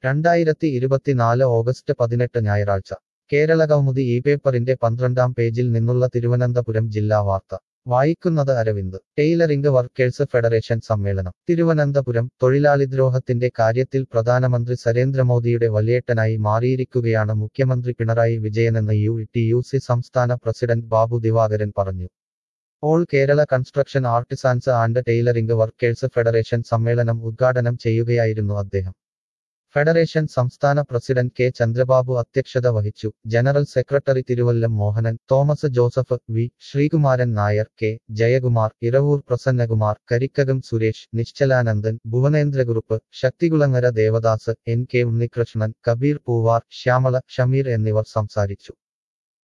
രണ്ടായിരത്തി ഇരുപത്തിനാല് ഓഗസ്റ്റ് പതിനെട്ട് ഞായറാഴ്ച കേരളകൗമുദി ഈ പേപ്പറിന്റെ പന്ത്രണ്ടാം പേജിൽ നിന്നുള്ള തിരുവനന്തപുരം ജില്ലാ വാർത്ത വായിക്കുന്നത് അരവിന്ദ് ടെയിലറിംഗ് വർക്കേഴ്സ് ഫെഡറേഷൻ സമ്മേളനം തിരുവനന്തപുരം തൊഴിലാളിദ്രോഹത്തിന്റെ കാര്യത്തിൽ പ്രധാനമന്ത്രി നരേന്ദ്രമോദിയുടെ വല്യേട്ടനായി മാറിയിരിക്കുകയാണ് മുഖ്യമന്ത്രി പിണറായി വിജയനെന്ന് യു ടി യു സി സംസ്ഥാന പ്രസിഡന്റ് ബാബു ദിവാകരൻ പറഞ്ഞു all Kerala construction artisans and tailoring workers federation സമ്മേളനം ഉദ്ഘാടനം ചെയ്യുകയായിരുന്നു അദ്ദേഹം ഫെഡറേഷൻ സംസ്ഥാന പ്രസിഡന്റ് കെ ചന്ദ്രബാബു അധ്യക്ഷത വഹിച്ചു general secretary Thiruvallam Mohanan Thomas Joseph V Sreekumaran Nair K Jayakumar Iravoor Prasannakumar Karikkakom Suresh Nischalanandan Bhuvanendrakurup Sakthikulangara Devadas N K Unnikrishnan Kabeer Poovar Shyamala Shameer എന്നിവർ സംസാരിച്ചു